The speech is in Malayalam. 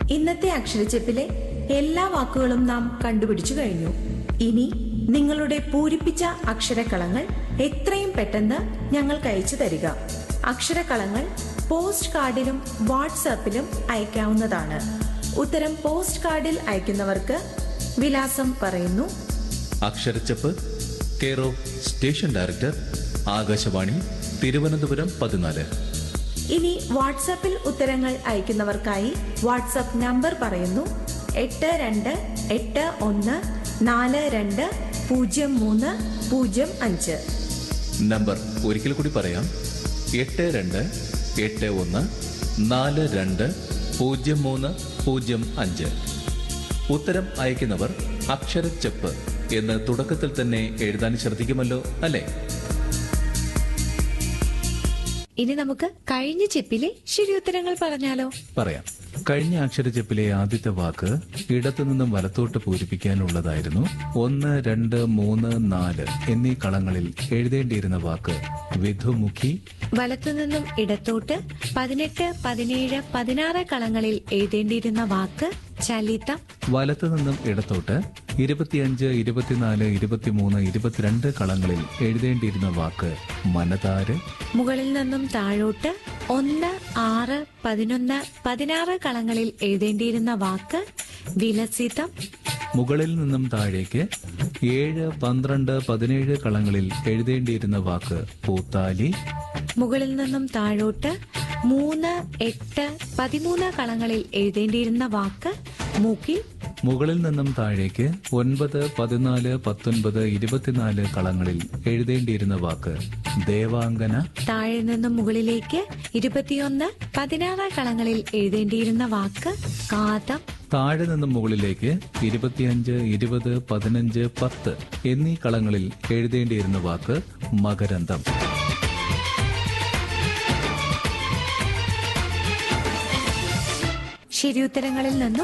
ഇന്നത്തെ അക്ഷരച്ചെപ്പിലെ എല്ലാ വാക്കുകളും നാം കണ്ടുപിടിച്ചു കഴിഞ്ഞു ഇനി നിങ്ങളുടെ പൂരിപ്പിച്ച അക്ഷരക്കളങ്ങൾ എത്രയും പെട്ടെന്ന് ഞങ്ങൾക്ക് അയച്ചു തരിക അക്ഷരക്കളങ്ങൾ പോസ്റ്റ് കാർഡിലും വാട്സാപ്പിലും അയക്കാവുന്നതാണ് ഉത്തരം പോസ്റ്റ് കാർഡിൽ അയക്കുന്നവർക്ക് വിലാസം പറയുന്നു അക്ഷരച്ചപ്പ് care of station director Akashvani Thiruvananthapuram പതിനാല് ഇനി വാട്സാപ്പിൽ ഉത്തരങ്ങൾ അയക്കുന്നവർക്കായി വാട്സാപ്പ് നമ്പർ പറയുന്നു എട്ട് രണ്ട് എട്ട് ഒന്ന് നാല് രണ്ട് പൂജ്യം മൂന്ന് പൂജ്യം അഞ്ച് നമ്പർ ഒരിക്കൽ കൂടി പറയാം എട്ട് രണ്ട് എട്ട് ഒന്ന് നാല് രണ്ട് പൂജ്യം മൂന്ന് പൂജ്യം അഞ്ച് ഉത്തരം അയക്കുന്നവർ അക്ഷരച്ചപ്പ് എന്ന് തുടക്കത്തിൽ തന്നെ എഴുതാൻ ശ്രദ്ധിക്കുമല്ലോ അല്ലേ ഇനി നമുക്ക് കഴിഞ്ഞ ചെപ്പിലെ ശരിയുത്തരങ്ങൾ പറഞ്ഞാലോ പറയാം കഴിഞ്ഞ അക്ഷരച്ചെപ്പിലെ ആദ്യത്തെ വാക്ക് ഇടത്തു നിന്നും വലത്തോട്ട് പൂരിപ്പിക്കാനുള്ളതായിരുന്നു ഒന്ന് രണ്ട് മൂന്ന് നാല് എന്നീ കളങ്ങളിൽ എഴുതേണ്ടിയിരുന്ന വാക്ക് വിധുമുഖി വലത്തുനിന്നും ഇടത്തോട്ട് പതിനെട്ട് പതിനേഴ് പതിനാറ് കളങ്ങളിൽ എഴുതേണ്ടിയിരുന്ന വാക്ക് ചലിതം വലത്തു നിന്നും ഇടത്തോട്ട് ഇരുപത്തിയഞ്ച് ഇരുപത്തിനാല് ഇരുപത്തിമൂന്ന് ഇരുപത്തിരണ്ട് കളങ്ങളിൽ എഴുതേണ്ടിയിരുന്ന വാക്ക് മനതാര് മുകളിൽ നിന്നും താഴോട്ട് ഒന്ന് ആറ് പതിനൊന്ന് പതിനാറ് കളങ്ങളിൽ എഴുതേണ്ടിയിരുന്ന വാക്ക് വിലസിതം മുകളിൽ നിന്നും താഴേക്ക് ഏഴ് പന്ത്രണ്ട് പതിനേഴ് കളങ്ങളിൽ എഴുതേണ്ടിയിരുന്ന വാക്ക് പൂത്താലി മുകളിൽ നിന്നും താഴോട്ട് മൂന്ന് എട്ട് പതിമൂന്ന് കളങ്ങളിൽ എഴുതേണ്ടിയിരുന്ന വാക്ക് മുകിൽ മുകളിൽ നിന്നും താഴേക്ക് ഒൻപത് പതിനാല് പത്തൊൻപത് ഇരുപത്തിനാല് കളങ്ങളിൽ എഴുതേണ്ടിയിരുന്ന വാക്ക് ദേവാംഗന താഴെ നിന്നും മുകളിലേക്ക് ഇരുപത്തിയൊന്ന് പതിനാറ് കളങ്ങളിൽ എഴുതേണ്ടിയിരുന്ന വാക്ക് കാതം താഴെ നിന്നും മുകളിലേക്ക് ഇരുപത്തിയഞ്ച് ഇരുപത് പതിനഞ്ച് പത്ത് എന്നീ കളങ്ങളിൽ എഴുതേണ്ടിയിരുന്ന വാക്ക് മകരന്തം ശരിയുത്തരങ്ങളിൽ നിന്നും